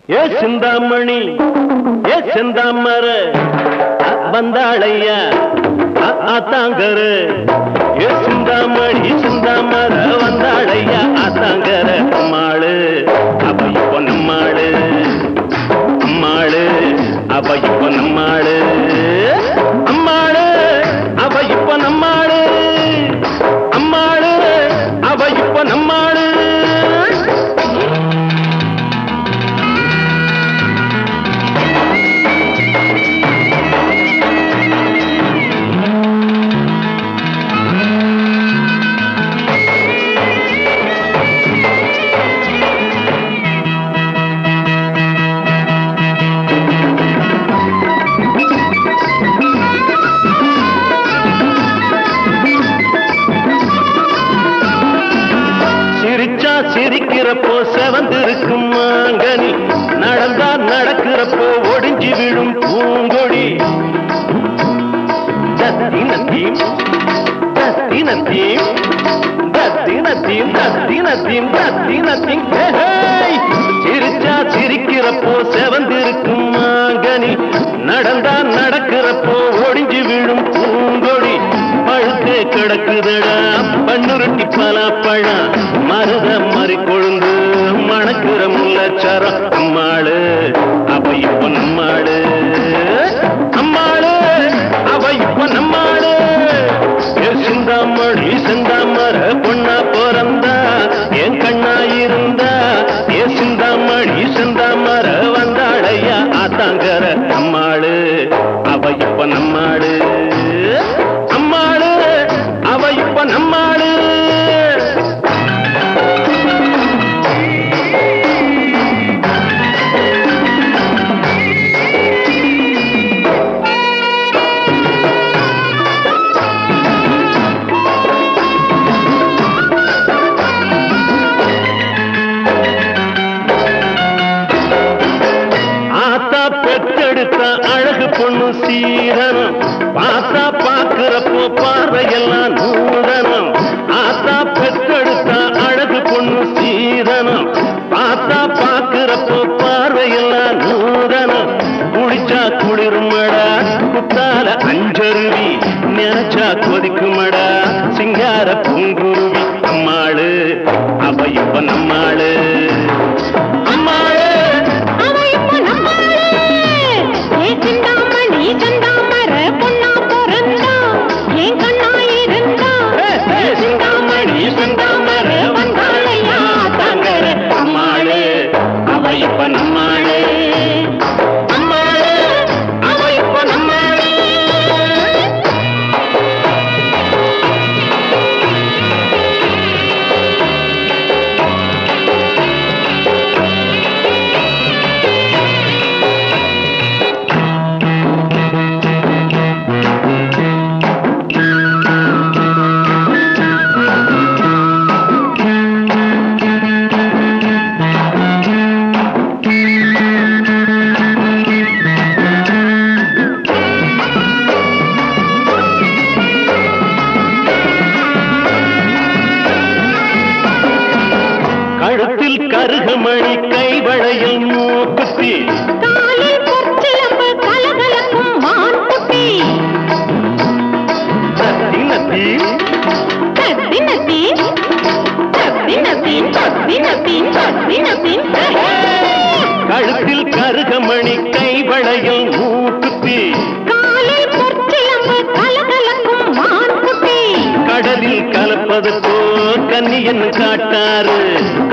ஏ சிந்தாமணி ஏ செந்தாமர வந்தாளையா ஆத்தாங்கரு ஏ சிந்தாமணி சிந்தாமர வந்தாளையா ஆத்தாங்கர அம்மாளு அவ இப்போ நம்மாளு அம்மாளு அவ இப்போ நம்மாளு அம்மாளு அவ இப்போ நம்மாளு அம்மாளு அவ இப்போ நம்மாளு சிரிச்சா சிரிக்கிறப்போ செவந்திருக்கும் மாங்கனி நடந்தா நடக்கிறப்போ ஒடிஞ்சு விழும் பூங்கொடி தத்தினத்தீம் தத்தினத்தீம் தத்தினத்தீம் தத்தினத்தீம் தத்தினத்தீம் ஹேய்! சிரிச்சா சிரிக்கிறப்போ செவந்திருக்கும் மாங்கனி நடந்தா நடக்கிறப்போ ஒடிஞ்சு விழும் பூங்கொடி பழுத்து கிடக்குதடா பண்ணுருட்டி பலாப்பழம் மருத மறி கொழுந்து மணக்கிற முல்லச்சாரம் அம்மாளு அவ இப்ப நம்மாளு அம்மாளு அவ இப்ப நம்மாளு ஏ சிந்தாமணி சிந்தாமர பொண்ணா பிறந்தா என் கண்ணா இருந்தா ஏ சிந்தாமணி சிந்தாமர வந்தாளையா ஆத்தாங்கர அம்மாளு அவ இப்ப நம்மாளு அம்மாளு அவ இப்ப நம்மாளு ஆத்தா பெற்றெடுத்த அழகு பொண்ணு சீரனம் பார்த்தா பாக்குறப்போ பார்வையெல்லாம் நூதனம் ஆத்தா பெற்றெடுத்த அழகு பொண்ணு சீரனம் பார்த்தா பாக்குறப்போ பார்வையெல்லாம் நூதனம் குளிச்சா குளிருமடா குத்தால அஞ்சருவி நினைச்சா கொதிக்குமடா சிங்கார பூங்குருவி அம்மாளு அவ இப்ப நம்மாளு அம்மாளு அவ இப்ப நம்மாளு. ஏ சிந்தாமணி சிந்தாமர பொண்ணா பிறந்தா, என் கண்ணா இருந்தா. ஏ சிந்தாமணி சிந்தாமர வந்தாளையா தங்கர அம்மாளு அவ இப்ப நம்மாளு அம்மாளு அவ இப்ப நம்மாளு கழுத்தில் கருகமணி கைவளையில் மூக்குத்தி காலில் பொற்சிலம்பு கலகலக்கும் மான்குட்டி. தத்தினத்தி தத்தினத்தீன், தத்தினத்தீன், தத்தினத்தீன், தத்தினத்தீன். கழுத்தில் கருகமணி கைவளையில் மூக்குத்தி காலில் பொற்சிலம்பு கலகலக்கும் மான்குட்டி. கடலில் கலப்பது போ கன்னியன் காட்டாரு